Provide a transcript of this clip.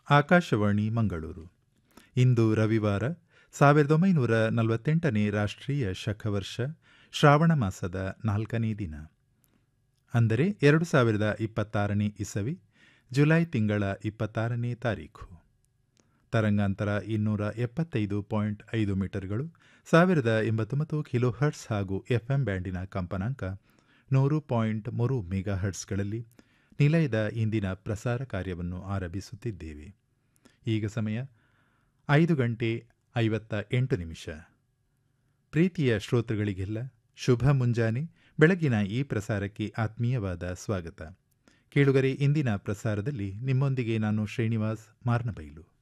ಆಕಾಶವಾಣಿ ಮಂಗಳೂರು ಇಂದು ರವಿವಾರ ಸಾವಿರದ ಒಂಬೈನೂರ ನಲವತ್ತೆಂಟನೇ ರಾಷ್ಟ್ರೀಯ ಶಕವರ್ಷ ಶ್ರಾವಣ ಮಾಸದ ನಾಲ್ಕನೇ ದಿನ ಅಂದರೆ ಎರಡು ಸಾವಿರದ ಇಪ್ಪತ್ತಾರನೇ ಇಸವಿ ಜುಲೈ ತಿಂಗಳ ಇಪ್ಪತ್ತಾರನೇ ತಾರೀಖು ತರಂಗಾಂತರ ಇನ್ನೂರ ಎಪ್ಪತ್ತೈದು ಪಾಯಿಂಟ್ ಐದು ಮೀಟರ್ಗಳು ಸಾವಿರದ ಎಂಬತ್ತೊಂಬತ್ತು ಕಿಲೋ ಹರ್ಟ್ಸ್ ಹಾಗೂ ಎಫ್ಎಂ ಬ್ಯಾಂಡಿನ ಕಂಪನಾಂಕ ನೂರು ಪಾಯಿಂಟ್ ಮೂರು ಮೆಗಾ ಹರ್ಟ್ಸ್ಗಳಲ್ಲಿ ನಿಲಯದ ಇಂದಿನ ಪ್ರಸಾರ ಕಾರ್ಯವನ್ನು ಆರಂಭಿಸುತ್ತಿದ್ದೇವೆ ಈಗ ಸಮಯ ಐದು ಗಂಟೆ ಐವತ್ತ ಎಂಟು ನಿಮಿಷ ಪ್ರೀತಿಯ ಶ್ರೋತೃಗಳಿಗೆಲ್ಲ ಶುಭ ಮುಂಜಾನೆ ಬೆಳಗಿನ ಈ ಪ್ರಸಾರಕ್ಕೆ ಆತ್ಮೀಯವಾದ ಸ್ವಾಗತ ಕೇಳುಗರೆ ಇಂದಿನ ಪ್ರಸಾರದಲ್ಲಿ ನಿಮ್ಮೊಂದಿಗೆ ನಾನು ಶ್ರೀನಿವಾಸ್ ಮಾರ್ನಬೈಲು